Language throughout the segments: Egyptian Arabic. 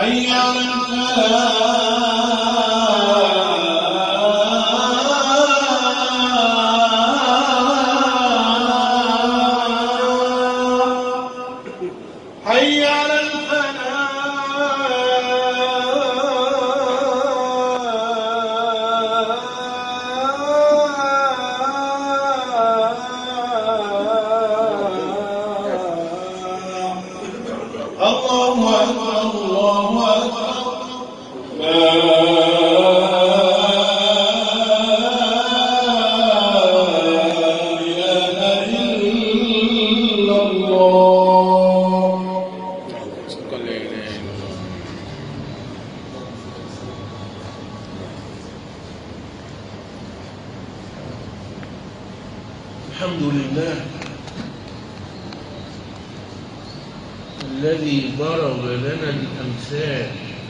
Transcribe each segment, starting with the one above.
حي على الفلاح حي على الفلاح الله أكبر الله أكبر لا إله إلا الله صدق لا إله إلا الله الحمد لله الذي ضرب لنا الأمثال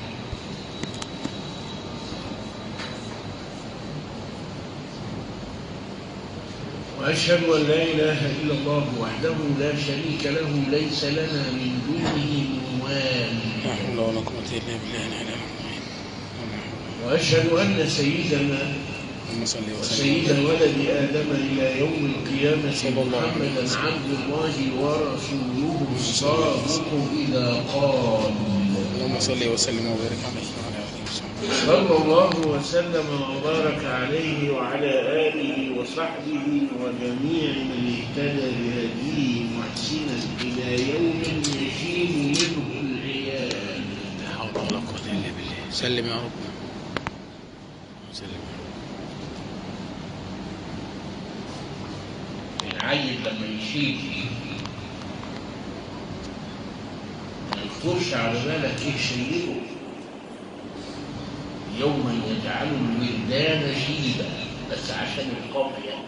وأشهد أن لا إله إلا الله وحده لا شريك له ليس لنا من دونه موال لا حول ولا قوة إلا بالله العلي العظيم وأشهد أن سيدنا اللهم صل وسلم وسيد ولد آدم إلى يوم القيامة صلى الله عليه محمدا وسلم. عبد الله ورسوله الصادق إذا قال اللهم صل وسلم وبارك عليه وعلى آله وصحبه صلى الله وسلم وبارك عليه وعلى آله وصحبه وجميع من اهتدى بهديه محسنا إلى يوم يشيب منه العيال لا حول ولا قوة إلا بالله سلم يا رب سلم العيل لما يشيب ما يخطرش على بالك ايه شيئه يوم يجعل الولدان شيبا بس عشان القافية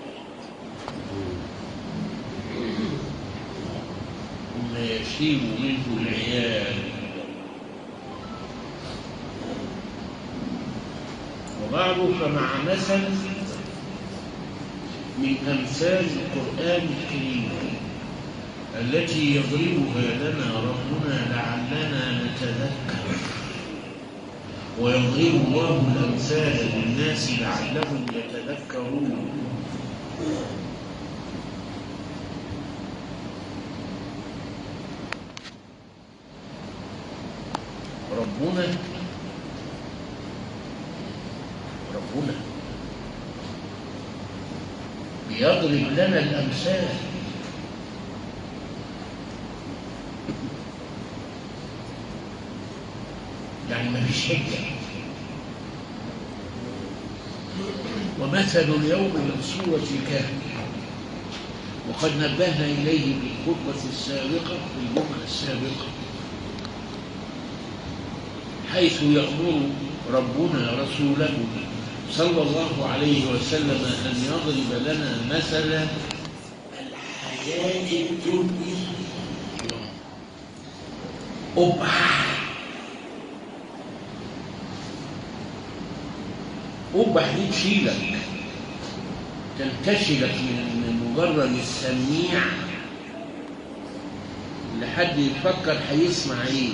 وما يشيب منه العيال وبعد فمع مثل من أمثال القرآن الكريم التي يضربها لنا ربنا لعلنا نتذكر ويضرب الله الأمثال للناس لعلهم يتذكرون ربنا ربنا بيضرب لنا الأمثال يعني ما فيش حجة ومثل اليوم من سورة الكهف وقد نبهنا إليه في الخطبة السابقة في الجمعة السابقة حيث يأمر ربنا رسوله صلى الله عليه وسلم أن يضرب لنا مثلا الحياة الدنيا أبح أبح دي تشيلك تنتشلك من مجرد السميع لحد يفكر هيسمع ايه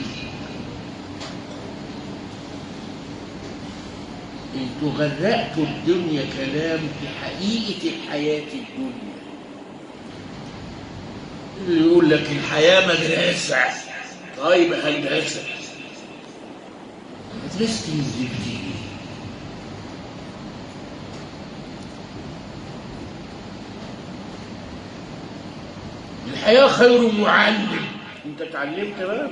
انتوا غرقتوا الدنيا كلام في حقيقة الحياة الدنيا اللي يقول لك الحياة مدرسة طيب هندسة مدرسة الزبدي الحياة خير معلم انت اتعلمت بقى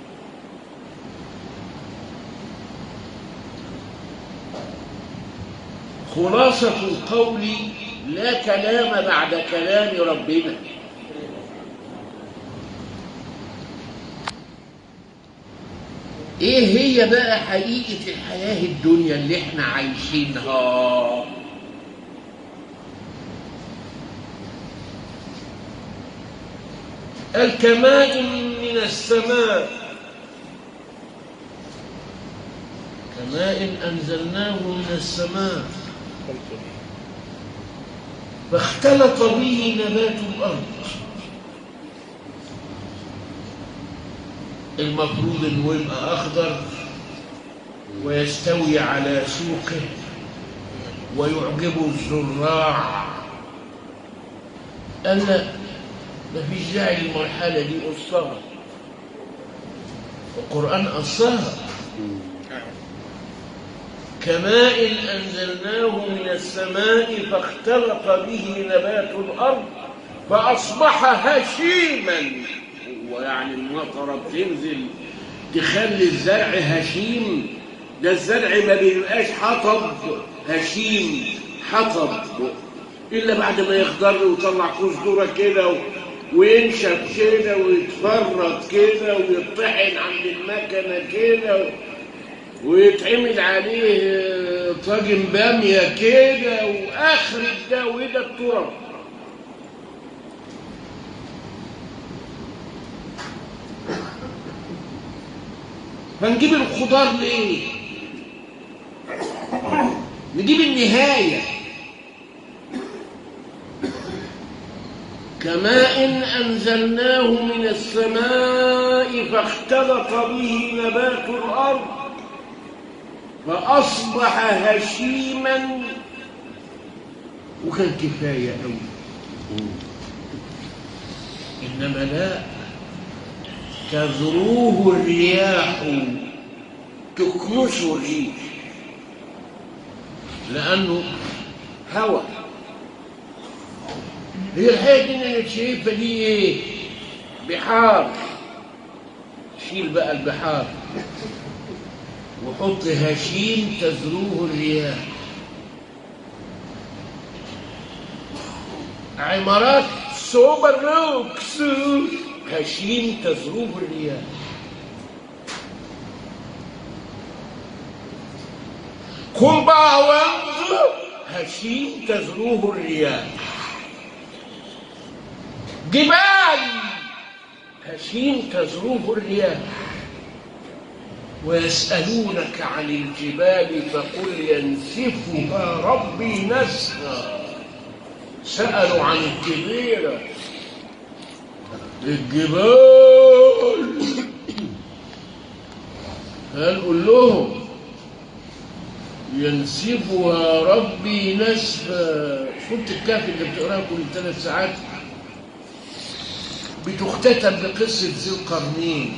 خلاصة القول لا كلام بعد كلام ربنا ايه هي بقى حقيقة الحياة الدنيا اللي احنا عايشينها الكماء من السماء كماء أنزلناه من السماء فاختلط به نبات الأرض المفروض انه يبقى اخضر ويستوي على سوقه ويعجب الزراع قال لا مفيش داعي للمرحلة دي قصها القرآن قصها كماء أنزلناه من السماء فاختلط به نبات الأرض فأصبح هشيما ويعني المطرة بتنزل تخلي الزرع هشيم ده الزرع ما بيبقاش حطب هشيم حطب إلا بعد ما يخضر ويطلع كزدورة كده و- وينشف كده ويتفرط كده ويطحن عند المكنة كده و- ويتعمل عليه آه، طاجن بامية كده وآخر ده وده التراب فنجيب الخضار ليه؟ نجيب النهاية كماء أنزلناه من السماء فاختلط به نبات الأرض فأصبح هشيما وكان كفاية أوي إنما لا تذروه الرياح تكنسه الريح لأنه هوى هي الحاجة دي اللي شايفها دي ايه؟ بحار شيل بقى البحار وحط هشيم تذروه الرياح عمارات سوبر لوكس هشيم تذروه الرياح كومباوند هشيم تذروه الرياح جبال هشيم تذروه الرياح ويسألونك عن الجبال فقل ينسفها ربي نسفا سألوا عن الكبيرة الجبال قال قل لهم ينسفها ربي نسفا سورة الكهف اللي بتقراها كل ثلاث ساعات بتختتم بقصة ذي القرنين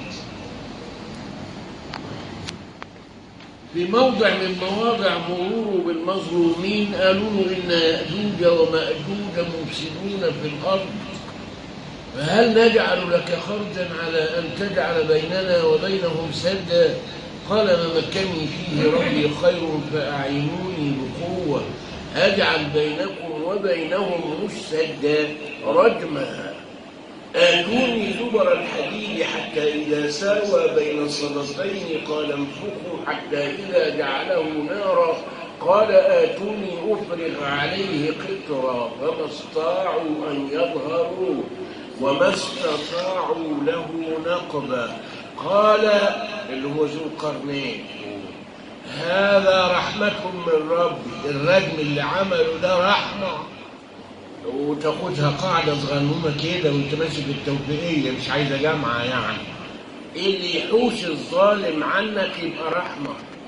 في موضع من مواضع مروره بالمظلومين قالوا له إن يأجوج ومأجوج مفسدون في الأرض فهل نجعل لك خرجا على أن تجعل بيننا وبينهم سدا قال ما مكني فيه ربي خير فأعينوني بقوة أجعل بينكم وبينهم سدا رجما آتوني زبر الحديد حتى إذا ساوى بين الصدفين قال انفخوا حتى إذا جعله نارا قال آتوني أفرغ عليه قطرا فما استطاعوا أن يظهروا وما استطاعوا له نقبا قال اللي هو ذو القرنين هذا رحمة من ربي الرجم اللي عمله ده رحمة وتاخدها قاعدة صغنونة كده وانت ماشي بالتوفيقية مش عايزة جامعة يعني اللي يحوش الظالم عنك يبقى رحمة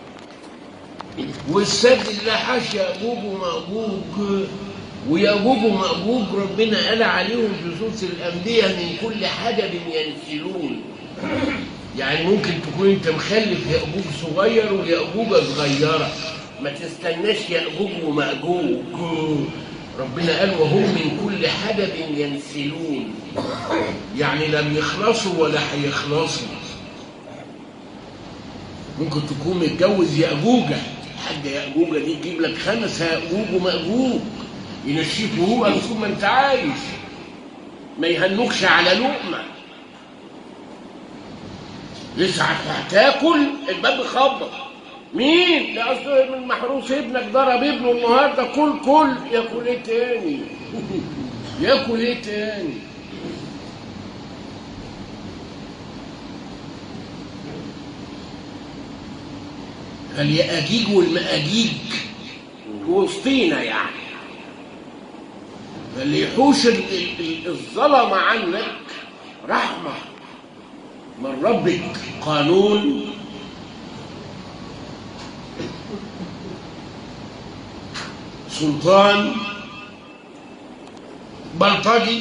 والسد اللي حاش يأجوج ومأجوج ويأجوج ومأجوج ربنا قال عليهم في سورة الأنبياء من كل حدب ينسلون يعني ممكن تكون انت مخلف يأجوج صغير ويأجوجة صغيرة ما تستناش يأجوج ومأجوج ربنا قال وهم من كل حدب ينسلون يعني لم يخلصوا ولا هيخلصوا ممكن تكون متجوز يأجوجة حاجة يأجوجة دي تجيب لك خمس يأجوج ومأجوج ينشيك هو المفروض ما انت عايش ما يهنوكش على لقمة لسه هتاكل الباب يخبط مين؟ لا اصل من محروس ابنك ضرب ابنه النهارده كل كل ياكل ايه تاني؟ ياكل ايه تاني؟ اليأجيج والمأجيج وسطينا يعني فاللي يحوش ال- ال- ال- الظلم عنك رحمة من ربك قانون سلطان بلطجي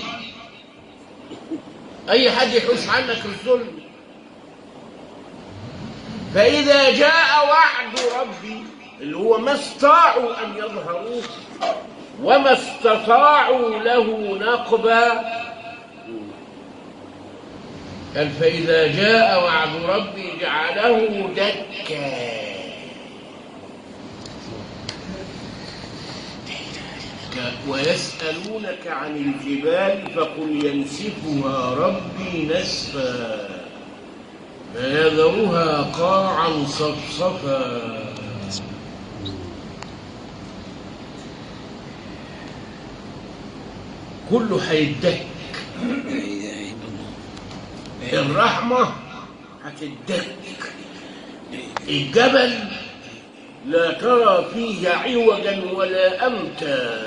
أي حد يحوش عنك الظلم فإذا جاء وعد ربي اللي هو ما استطاعوا أن يظهروه وما استطاعوا له نقبا قال فإذا جاء وعد ربي جعله دكا ويسألونك عن الجبال فقل ينسفها ربي نسفا فيذرها قاعا صفصفا كله هيدك لا اله الا الله الرحمة هتدك الجبل لا ترى فيه عوجا ولا أمتا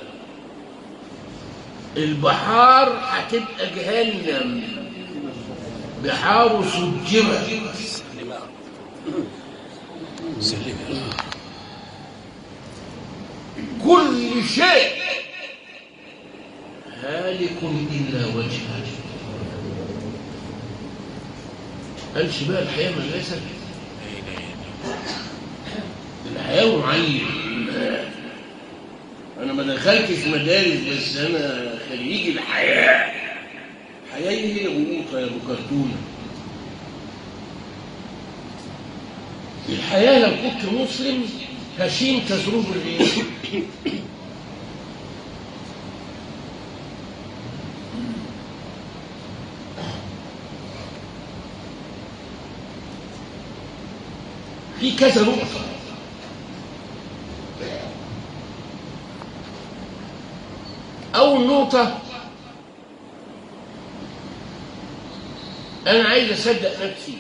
البحار هتبقى جهنم بحار سجرة سلم يا رب سلم يا رب كل شيء هالك إلا وجهه قالش بقى الحياة مدرسة لا اله الا الله الحياة معين أنا ما دخلتش مدارس بس أنا خريج الحياة الحياة هي غلوطة يا أبو كرتونة الحياة لو كنت مسلم هشيم تزروب الريح في كذا نقطة أول نقطة أنا عايز أصدق نفسي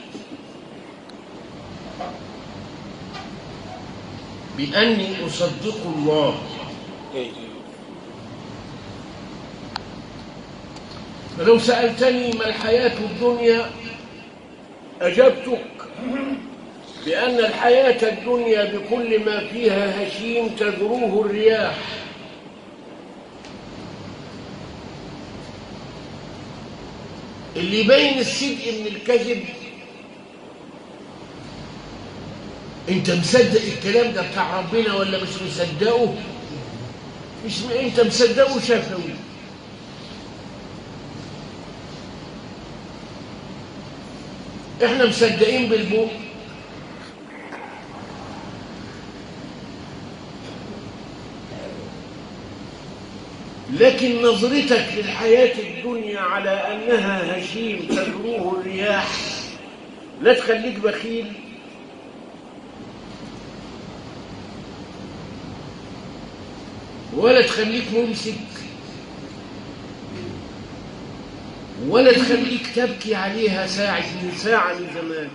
بأني أصدق الله لا اله الا فلو سألتني ما الحياة الدنيا أجبتك بأن الحياة الدنيا بكل ما فيها هشيم تذروه الرياح اللي بين الصدق من الكذب انت مصدق الكلام ده بتاع ربنا ولا مش مصدقه مش م... انت مصدقه شفوي احنا مصدقين بالبوق لكن نظرتك للحياة الدنيا على أنها هشيم تجروه الرياح لا تخليك بخيل ولا تخليك ممسك ولا تخليك تبكي عليها ساعة من ساعة من زمان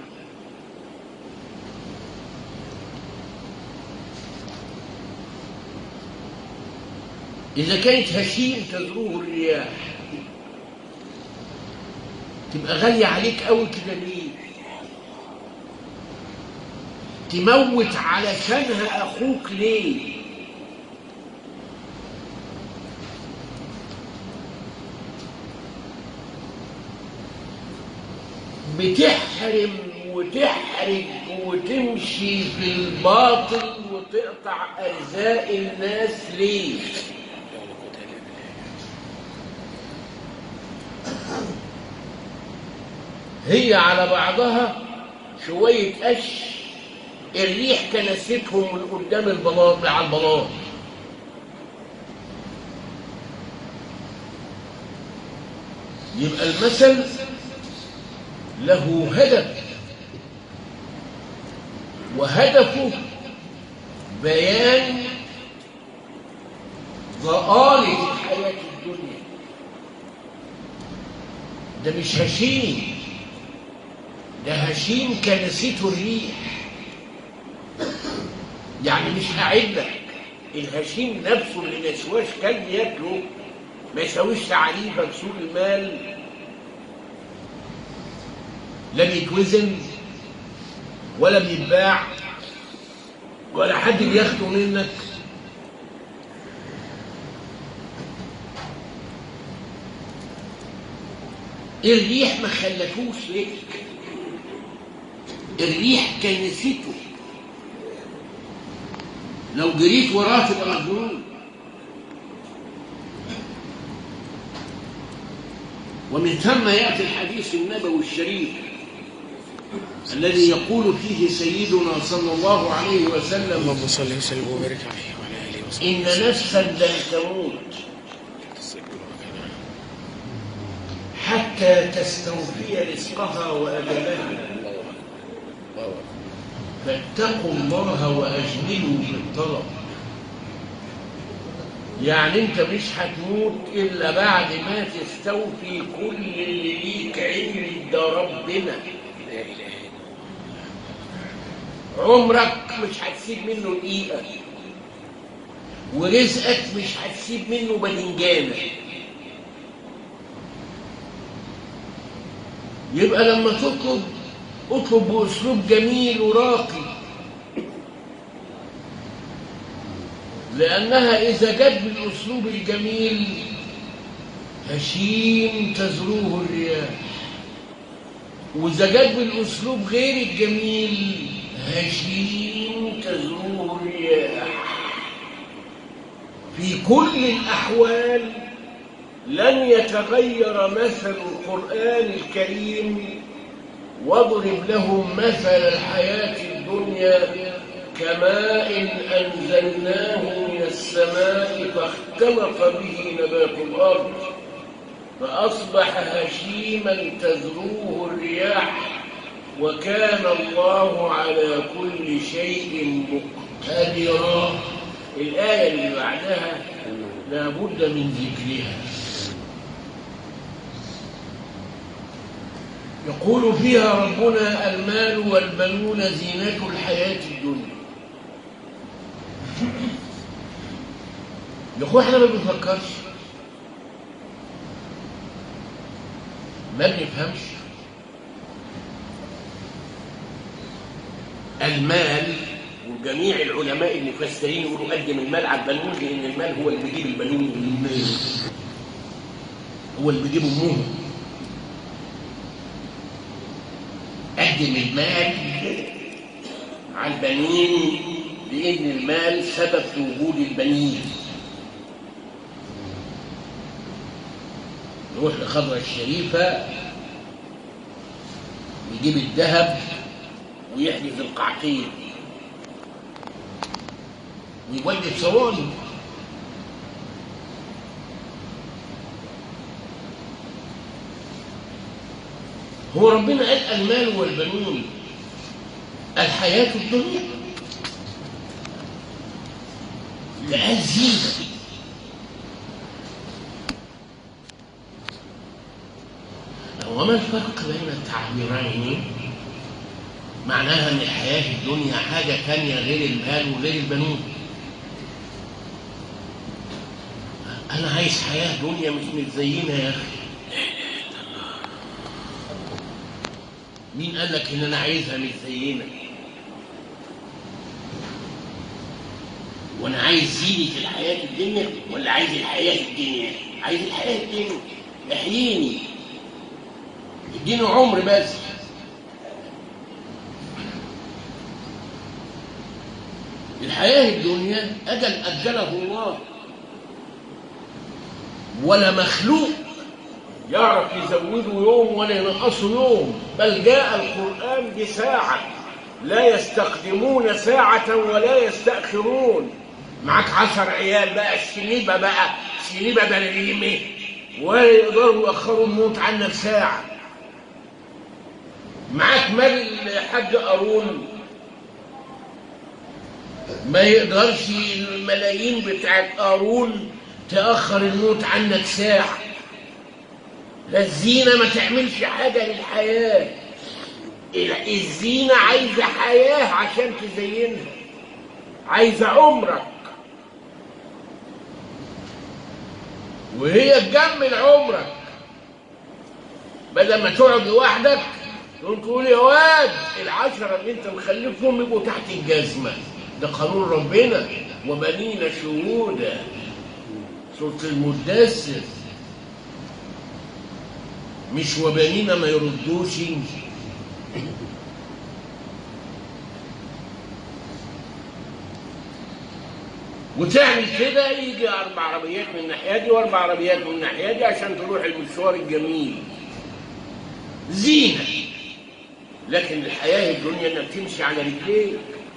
إذا كانت هشيم تذروه الرياح تبقى غالية عليك قوي كده ليه؟ تموت علشانها أخوك ليه؟ بتحرم وتحرج وتمشي في الباطل وتقطع أرزاق الناس ليه؟ ولا قوة الا بالله هي على بعضها شوية قش الريح كنستهم من قدام البلاط على البلاط يبقى المثل له هدف وهدفه بيان ضآلة الحياة الدنيا ده مش هشيم ده هشيم كنسيته الريح يعني مش هعد لك الهشيم نفسه اللي ما يسواش كلب ياكله ما يساويش تعريفه بسوق المال لا بيتوزن ولا بيتباع ولا حد بياخده منك الريح ما خلتوش لك الريح كنسته لو جريت وراه تبقى مجنون ومن ثم ياتي الحديث النبوي الشريف الذي يقول فيه سيدنا صلى الله عليه وسلم اللهم صل وسلم وبارك عليه وعلى اله وصحبه إن نفسا لن تموت حتى تستوفي رزقها وأجلها فاتقوا الله وأجملوا في الطلب يعني انت مش هتموت الا بعد ما تستوفي كل اللي ليك عند ربنا لا اله الا عمرك مش هتسيب منه دقيقة ورزقك مش هتسيب منه باذنجانة يبقى لما تطلب اطلب بأسلوب جميل وراقي لأنها إذا جت بالأسلوب الجميل هشيم تزروه الرياح وإذا جت بالأسلوب غير الجميل هشيم تزروه الرياح في كل الأحوال لن يتغير مثل القرآن الكريم واضرب لهم مثل الحياة الدنيا كماء أنزلناه من السماء فاختلط به نبات الأرض فأصبح هشيما تذروه الرياح وكان الله على كل شيء مقتدرا الآية اللي بعدها لابد من ذكرها يقول فيها ربنا المال والبنون زينة الحياة الدنيا يا اخويا احنا ما بنفكرش ما بنفهمش المال وجميع العلماء المفسرين يقولوا قدم المال على البنون لان المال هو اللي بيجيب البنون للمال هو اللي بيجيب امهم قدم المال على البنين لان المال سبب في وجود البنين يروح لخضرة الشريفة ويجيب الذهب ويحجز القعتين ويولد صواني هو ربنا قال المال والبنون الحياة الدنيا لا قال زينة وما الفرق بين التعبيرين معناها ان الحياة الدنيا حاجة تانية غير المال وغير البنون انا عايز حياة دنيا مش متزينة يا اخي مين قال لك ان انا عايزها متزينة وانا عايز زينة الحياة الدنيا ولا عايز الحياة الدنيا عايز الحياة الدنيا احييني اديني عمر بس الحياة الدنيا أجل أجله الله ولا مخلوق يعرف يزوده يوم ولا ينقصه يوم بل جاء القرآن بساعة لا يستقدمون ساعة ولا يستأخرون معاك عشر عيال بقى السنيبة بقى سنيبة بلاليمة ولا يقدروا يأخروا الموت عنك ساعة معاك مال الحاج قارون ما يقدرش الملايين بتاعت قارون تأخر الموت عنك ساعة لا الزينة ما تعملش حاجة للحياة الزينة عايزة حياة عشان تزينها عايزة عمرك وهي تجمل عمرك بدل ما تقعد لوحدك تقوم تقول يا واد العشرة اللي انت مخلفهم يبقوا تحت الجزمة ده قانون ربنا وبنينا شهودا سورة المدثر مش وبنينا ما يردوش وتعمل كده يجي اربع عربيات من الناحيه دي واربع عربيات من الناحيه دي عشان تروح المشوار الجميل زينه لكن الحياه الدنيا انك تمشي على رجليك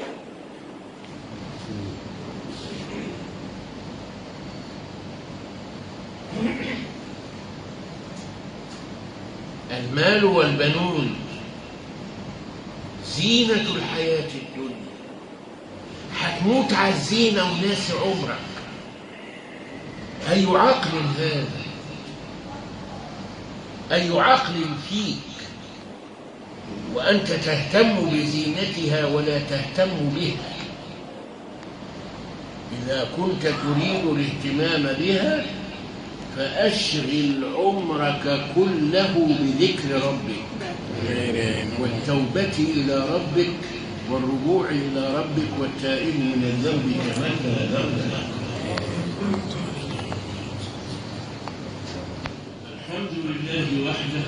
المال والبنون زينة الحياة الدنيا هتموت على الزينة وناس عمرك أي عقل هذا أي عقل فيك وأنت تهتم بزينتها ولا تهتم بها إذا كنت تريد الاهتمام بها فأشغل عمرك كله بذكر ربك لا إله إلا الله والتوبة إلى ربك والرجوع إلى ربك والتائب من الذنب كمن لا ذنب له الحمد لله وحده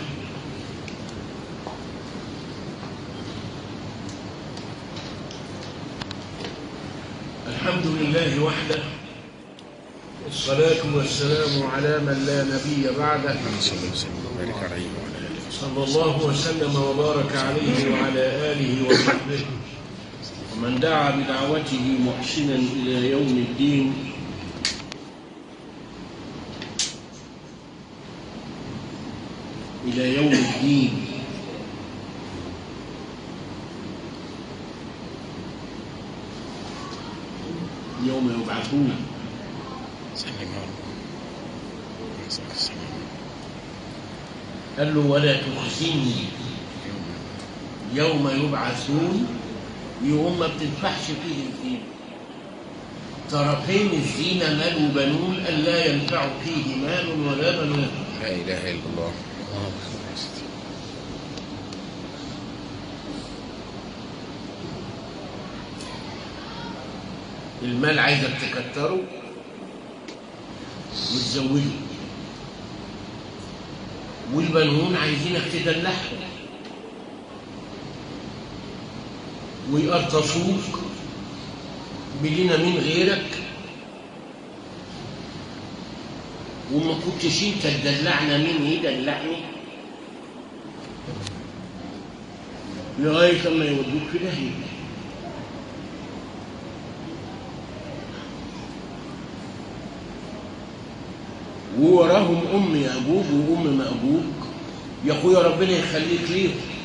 الحمد لله وحده والصلاة والسلام على من لا نبي بعده اللهم صل وسلم وبارك عليه وعلى آله وصحبه صلى الله وسلم وبارك عليه وعلى آله وصحبه ومن دعا بدعوته محسنا إلى يوم الدين إلى يوم الدين يوم يبعثون سلم يا رب نسألك السلامة قال له ولا تخزني يوم يوم يبعثون يوم ما بتدفعش فيه الزينة طرفين الزينة مال وبنون ألا ينفع فيه مال ولا بنون لا إله إلا الله الله أكبر يا سيدي. المال عايزك تكتره وتزوده والبنون عايزينك تدلعهم ويقرطصوك بلينا من غيرك وما كنتش انت تدلعنا مين يدلعني لغايه لما يودوك في داهيه ووراهم ام ياجوج وام ماجوج يا اخويا ربنا يخليك ليهم